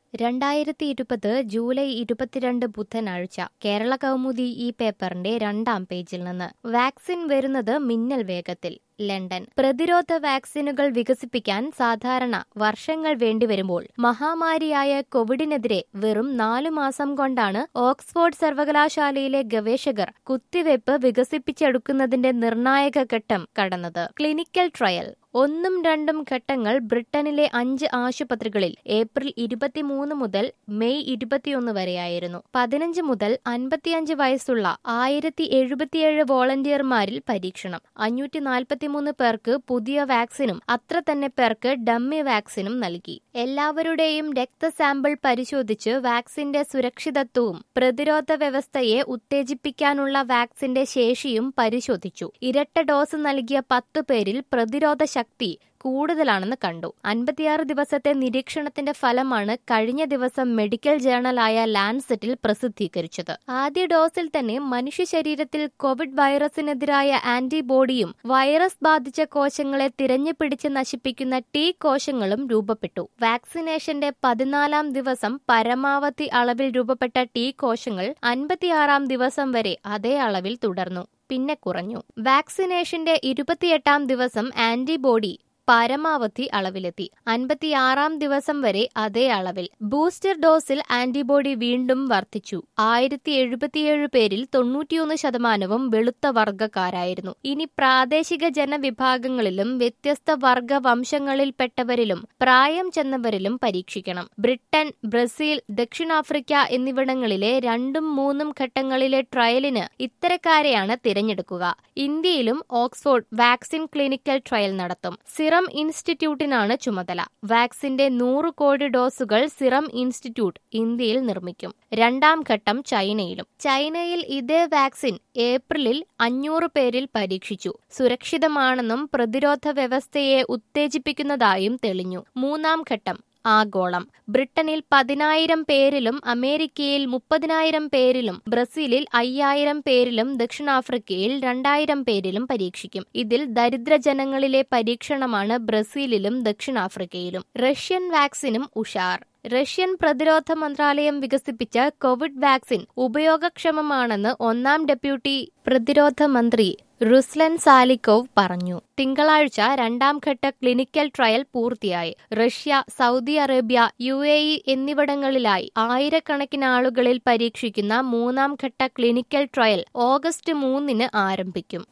രണ്ടായിരത്തി ഇരുപത് ജൂലൈ ഇരുപത്തിരണ്ട് ബുധനാഴ്ച കേരള കൗമുദി ഈ പേപ്പറിന്റെ രണ്ടാം പേജിൽ നിന്ന് വാക്സിൻ വരുന്നത് മിന്നൽ വേഗത്തിൽ ലണ്ടൻ പ്രതിരോധ വാക്സിനുകൾ വികസിപ്പിക്കാൻ സാധാരണ വർഷങ്ങൾ വേണ്ടിവരുമ്പോൾ മഹാമാരിയായ കോവിഡിനെതിരെ വെറും നാലു മാസം കൊണ്ടാണ് ഓക്സ്ഫോർഡ് സർവകലാശാലയിലെ ഗവേഷകർ കുത്തിവയ്പ് വികസിപ്പിച്ചെടുക്കുന്നതിന്റെ നിർണായക ഘട്ടം കടന്നത് ക്ലിനിക്കൽ ട്രയൽ ഒന്നും രണ്ടും ഘട്ടങ്ങൾ ബ്രിട്ടനിലെ അഞ്ച് ആശുപത്രികളിൽ ഏപ്രിൽ ഇരുപത്തിമൂന്ന് മുതൽ മെയ് ഇരുപത്തിയൊന്ന് വരെയായിരുന്നു പതിനഞ്ച് മുതൽ അൻപത്തിയഞ്ച് വയസ്സുള്ള ആയിരത്തി എഴുപത്തിയേഴ് വോളണ്ടിയർമാരിൽ പരീക്ഷണം അഞ്ഞൂറ്റി നാൽപ്പത്തിമൂന്ന് പേർക്ക് പുതിയ വാക്സിനും അത്ര തന്നെ പേർക്ക് ഡമ്മി വാക്സിനും നൽകി എല്ലാവരുടെയും രക്തസാമ്പിൾ പരിശോധിച്ച് വാക്സിന്റെ സുരക്ഷിതത്വവും പ്രതിരോധ വ്യവസ്ഥയെ ഉത്തേജിപ്പിക്കാനുള്ള വാക്സിന്റെ ശേഷിയും പരിശോധിച്ചു ഇരട്ട ഡോസ് നൽകിയ പത്തു പേരിൽ പ്രതിരോധ ശക്തി കൂടുതലാണെന്ന് കണ്ടു അൻപത്തിയാറ് ദിവസത്തെ നിരീക്ഷണത്തിന്റെ ഫലമാണ് കഴിഞ്ഞ ദിവസം മെഡിക്കൽ ജേണലായ ലാൻസെറ്റിൽ പ്രസിദ്ധീകരിച്ചത് ആദ്യ ഡോസിൽ തന്നെ മനുഷ്യ ശരീരത്തിൽ കോവിഡ് വൈറസിനെതിരായ ആന്റിബോഡിയും വൈറസ് ബാധിച്ച കോശങ്ങളെ തിരഞ്ഞുപിടിച്ച് നശിപ്പിക്കുന്ന ടി കോശങ്ങളും രൂപപ്പെട്ടു വാക്സിനേഷന്റെ പതിനാലാം ദിവസം പരമാവധി അളവിൽ രൂപപ്പെട്ട ടി കോശങ്ങൾ അൻപത്തിയാറാം ദിവസം വരെ അതേ അളവിൽ തുടർന്നു പിന്നെ കുറഞ്ഞു വാക്സിനേഷന്റെ ഇരുപത്തിയെട്ടാം ദിവസം ആന്റിബോഡി പരമാവധി അളവിലെത്തി അൻപത്തിയാറാം ദിവസം വരെ അതേ അളവിൽ ബൂസ്റ്റർ ഡോസിൽ ആന്റിബോഡി വീണ്ടും വർദ്ധിച്ചു ആയിരത്തി എഴുപത്തിയേഴ് പേരിൽ തൊണ്ണൂറ്റിയൊന്ന് ശതമാനവും വെളുത്ത വർഗക്കാരായിരുന്നു ഇനി പ്രാദേശിക ജനവിഭാഗങ്ങളിലും വ്യത്യസ്ത വർഗ വംശങ്ങളിൽപ്പെട്ടവരിലും പ്രായം ചെന്നവരിലും പരീക്ഷിക്കണം ബ്രിട്ടൻ ബ്രസീൽ ദക്ഷിണാഫ്രിക്ക എന്നിവിടങ്ങളിലെ രണ്ടും മൂന്നും ഘട്ടങ്ങളിലെ ട്രയലിന് ഇത്തരക്കാരെയാണ് തിരഞ്ഞെടുക്കുക ഇന്ത്യയിലും ഓക്സ്ഫോർഡ് വാക്സിൻ ക്ലിനിക്കൽ ട്രയൽ നടത്തും സിറം ഇൻസ്റ്റിറ്റ്യൂട്ടിനാണ് ചുമതല വാക്സിന്റെ നൂറ് കോടി ഡോസുകൾ സിറം ഇൻസ്റ്റിറ്റ്യൂട്ട് ഇന്ത്യയിൽ നിർമ്മിക്കും രണ്ടാം ഘട്ടം ചൈനയിലും ചൈനയിൽ ഇതേ വാക്സിൻ ഏപ്രിലിൽ അഞ്ഞൂറ് പേരിൽ പരീക്ഷിച്ചു സുരക്ഷിതമാണെന്നും പ്രതിരോധ വ്യവസ്ഥയെ ഉത്തേജിപ്പിക്കുന്നതായും തെളിഞ്ഞു മൂന്നാം ഘട്ടം ആഗോളം ബ്രിട്ടനിൽ പതിനായിരം പേരിലും അമേരിക്കയിൽ മുപ്പതിനായിരം പേരിലും ബ്രസീലിൽ അയ്യായിരം പേരിലും ദക്ഷിണാഫ്രിക്കയിൽ രണ്ടായിരം പേരിലും പരീക്ഷിക്കും ഇതിൽ ദരിദ്ര ജനങ്ങളിലെ പരീക്ഷണമാണ് ബ്രസീലിലും ദക്ഷിണാഫ്രിക്കയിലും റഷ്യൻ വാക്സിനും ഉഷാർ റഷ്യൻ പ്രതിരോധ മന്ത്രാലയം വികസിപ്പിച്ച കോവിഡ് വാക്സിൻ ഉപയോഗക്ഷമമാണെന്ന് ഒന്നാം ഡെപ്യൂട്ടി പ്രതിരോധ മന്ത്രി റുസ്ലൻ സാലിക്കോവ് പറഞ്ഞു തിങ്കളാഴ്ച രണ്ടാം ഘട്ട ക്ലിനിക്കൽ ട്രയൽ പൂർത്തിയായി Russia Saudi Arabia U A E എന്നിവിടങ്ങളിലായി ആയിരക്കണക്കിന് ആളുകളിൽ പരീക്ഷിക്കുന്ന മൂന്നാം ഘട്ട ക്ലിനിക്കൽ ട്രയൽ ഓഗസ്റ്റ് മൂന്നിന് ആരംഭിക്കും